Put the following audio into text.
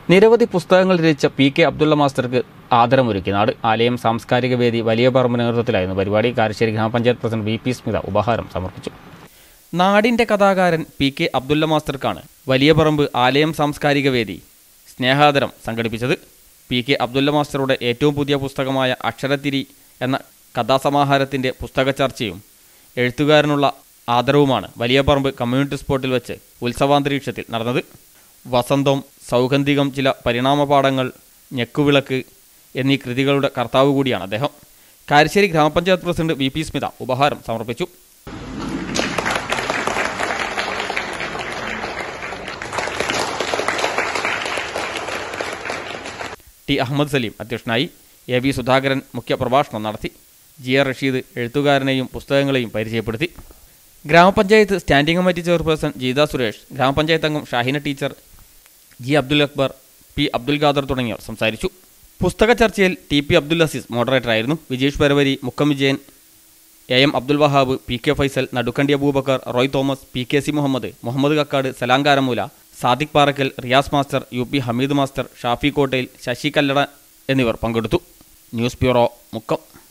നിരവധി പുസ്തകങ്ങൾ രചിച്ച പി കെ അബ്ദുള്ള മാസ്റ്റർക്ക് ആദരമൊരുക്കി നാട് ആലയം സാംസ്കാരിക വേദി വലിയ പറമ്പ് നേതൃത്വത്തിലായിരുന്നു പരിപാടി കാരശ്ശേരി ഗ്രാമപഞ്ചായത്ത് പ്രസിഡന്റ് വി പി സ്മിത ഉപഹാരം സമർപ്പിച്ചു നാടിന്റെ കഥാകാരൻ പി കെ അബ്ദുള്ള മാസ്റ്റർക്കാണ് വലിയ പറമ്പ് ആലയം സാംസ്കാരിക വേദി സ്നേഹാദരം സംഘടിപ്പിച്ചത് പി കെ അബ്ദുള്ള മാസ്റ്ററുടെ ഏറ്റവും പുതിയ പുസ്തകമായ അക്ഷരത്തിരി എന്ന കഥാസമാഹാരത്തിന്റെ പുസ്തക ചർച്ചയും എഴുത്തുകാരനുള്ള ആദരവുമാണ് വലിയ പറമ്പ് കമ്മ്യൂണിറ്റി സ്പോട്ടിൽ വെച്ച് ഉത്സവാന്തരീക്ഷത്തിൽ നടന്നത് വസന്തം സൗഗന്ധികം ചില പരിണാമപാഠങ്ങൾ ഞെക്കുവിളക്ക് എന്നീ കൃതികളുടെ കർത്താവ് കൂടിയാണ് അദ്ദേഹം കാരശ്ശേരി ഗ്രാമപഞ്ചായത്ത് പ്രസിഡന്റ് വി പി സ്മിത ഉപഹാരം സമർപ്പിച്ചു ടി അഹമ്മദ് സലീം അധ്യക്ഷനായി എ വി സുധാകരൻ മുഖ്യപ്രഭാഷണം നടത്തി ജി ആർ റഷീദ് എഴുത്തുകാരനെയും പുസ്തകങ്ങളെയും പരിചയപ്പെടുത്തി ഗ്രാമപഞ്ചായത്ത് standing committee chairperson Geetha Suresh ഗ്രാമപഞ്ചായത്ത് അംഗം Shahina teacher G Abdul Akbar P Abdul Khader തുടങ്ങിയവർ സംസാരിച്ചു പുസ്തക ചർച്ചയിൽ ടി പി അബ്ദുൽ അസീസ് മോഡറേറ്ററായിരുന്നു Vijesh Paravari Mukkam Vijayan A M Abdul Wahab P K Faisal Nadukkandi Aboobacker Roy Thomas P K C Muhammad Muhammad Kakkad Salankaramoola Sadiq Parakkal Riyas master U P Hameed master Shafi Kottayil Sasi Kallada എന്നിവർ പങ്കെടുത്തു ന്യൂസ് ബ്യൂറോ മുക്കം